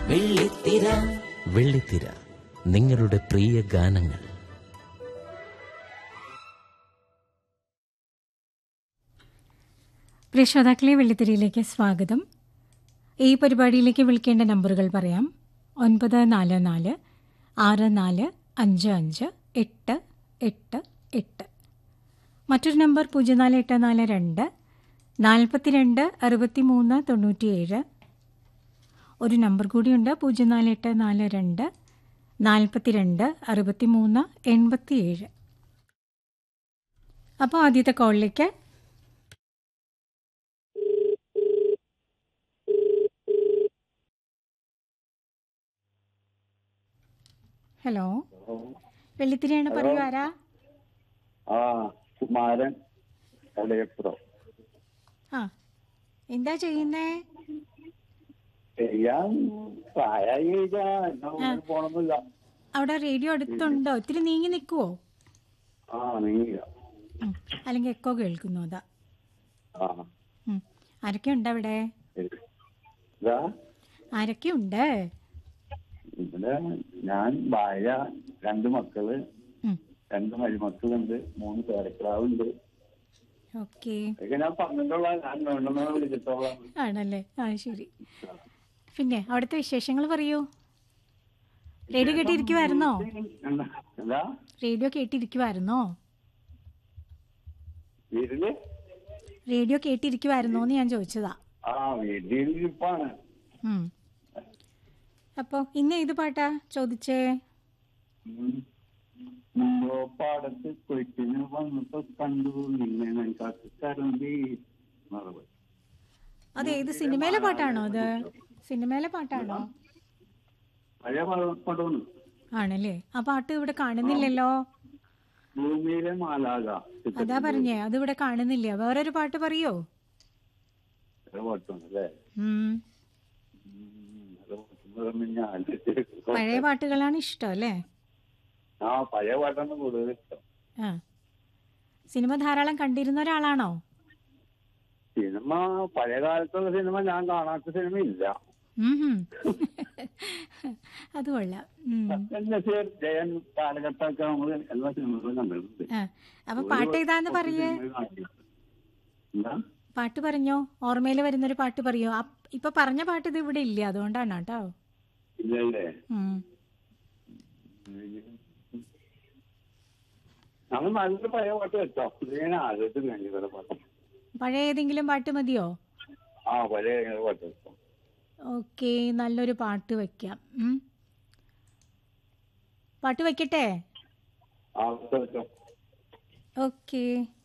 വെള്ളിത്തിര വെള്ളിത്തിര നിങ്ങളുടെ പ്രിയ ഗാനങ്ങൾ പ്രിയ ശ്രോതാക്കളെ വെള്ളിത്തിരിയിലേക്ക് സ്വാഗതം ഈ പരിപാടിയിലേക്ക് വിളിക്കേണ്ട നമ്പറുകൾ പറയാം ഒൻപത് നാല് നാല് ആറ് നാല് അഞ്ച് അഞ്ച് എട്ട് എട്ട് എട്ട് മറ്റൊരു നമ്പർ പൂജ്യം നാല് എട്ട് നാല് രണ്ട് നാൽപ്പത്തിരണ്ട് അറുപത്തി മൂന്ന് തൊണ്ണൂറ്റിയേഴ് ഒരു നമ്പർ കൂടിയുണ്ട് പൂജ്യം നാല് എട്ട് നാല് രണ്ട് നാൽപ്പത്തിരണ്ട് അറുപത്തി മൂന്ന് എൺപത്തിയേഴ് അപ്പോൾ ആദ്യത്തെ കോളിലേക്ക് ഹലോ വെള്ളിത്തിരിയാണ് പറയൂ ആരാ ആ കുമാരൻ കടയപ്പുറം ആ എന്താ ചെയ്യുന്നേ ചെയ്യാൻ പ്രായമായി കഴിഞ്ഞാൽ എന്നാ ഒന്നിനും പോണൊന്നുമില്ല അവിടെ റേഡിയോ അടുത്തുണ്ടോ ഇത്തിരി നീങ്ങി നിൽക്കുവോ ആ നീങ്ങില്ല ഉം. അല്ലെങ്കിൽ എക്കോ കേൾക്കുന്നു അതാ ആ ഉം. ആരൊക്കെയുണ്ട് അവിടെ ശരി ഇതാ ആരൊക്കെയുണ്ട് ഇവിടെ ഞാൻ ഭാര്യ രണ്ട് മക്കള് ഉം. രണ്ട് മരുമക്കളുണ്ട് മൂന്ന് പേരക്കിടാവുണ്ട് ഓക്കെ ഇതൊക്കെ ഞാൻ പറഞ്ഞിട്ടുള്ള ഞാൻ വേണ്ടെന്ന് വിളിച്ചിട്ടോളാം ആണല്ലേ ആ ശരി പിന്നെ അവിടുത്തെ വിശേഷങ്ങൾ പറയൂ റേഡിയോ കേട്ടിരിക്കുവായിരുന്നോ എന്താ എന്താ റേഡിയോ കേട്ടിരിക്കുവായിരുന്നോ വീട്ടില് റേഡിയോ കേട്ടിരിക്കുവായിരുന്നോ എന്ന് ഞാൻ ചോദിച്ചതാ ആ വീട്ടിൽ ഇരിപ്പാണ് ഉം. അപ്പോ ഇന്ന് ഏത് പാട്ടാ ചോദിച്ചേ മുമ്പോ പാടത്ത് കൊയ്ത്തിന് വന്നപ്പോ കണ്ടു നിന്നെ ഞാൻ കാത്തുകരണ്ടി മറുപടി അത് ഏത് സിനിമയിലെ പാട്ടാണോ അത് സിനിമയിലെ പാട്ടാണോ പഴയ പടമാണ് ആണല്ലേ ആ പാട്ട് ഇവിടെ കാണുന്നില്ലല്ലോ ഭൂമിയിലെ മാലാക അതാ പറഞ്ഞേ അത് ഇവിടെ കാണുന്നില്ല വേറൊരു പാട്ട് പറയോ പാട്ടാണ് അല്ലേ ഉം. അത് പാട്ടെന്ന് ഞാൻ പഴയ പാട്ടുകളാണ് ഇഷ്ടം അല്ലേ ആ പഴയ പാട്ടാണ് കൂടുതൽ ഇഷ്ടം ആ സിനിമ ധാരാളം കണ്ടിരുന്ന ഒരാളാണോ സിനിമ പഴയ കാലത്തുള്ള സിനിമ ഞാൻ കാണാത്ത സിനിമ ഇല്ല ഉം ഹും. അത് കൊള്ളാം ഉം. നസീർ ജയൻ കാലഘട്ടമൊക്കെ നമ്മൾ എല്ലാ സിനിമകളും കണ്ടിട്ടുണ്ട് ആ അപ്പൊ പാട്ട് ഏതാന്ന് പറയേ എന്താ പാട്ട് പറഞ്ഞോ ഓർമ്മയിൽ വരുന്നൊരു പാട്ട് പറയോ അപ്പ് ഇപ്പൊ പറഞ്ഞ പാട്ട് ഇത് ഇവിടെ ഇല്ല അതുകൊണ്ടാണ് കേട്ടോ ഇല്ലല്ലേ ഉം. നമ്മൾ നല്ലൊരു പഴയ പാട്ട് വെച്ചോ ഞാൻ ആദ്യത്തെ വേണ്ടി വരെ പാട്ട് പഴയ ഏതെങ്കിലും പാട്ട് മതിയോ ആ പഴയ പാട്ട് വെച്ചോ ഓക്കെ നല്ലൊരു പാട്ട് വെക്കാം ഉം. പാട്ട് വെക്കട്ടെ ആ വെച്ചോ ഓക്കെ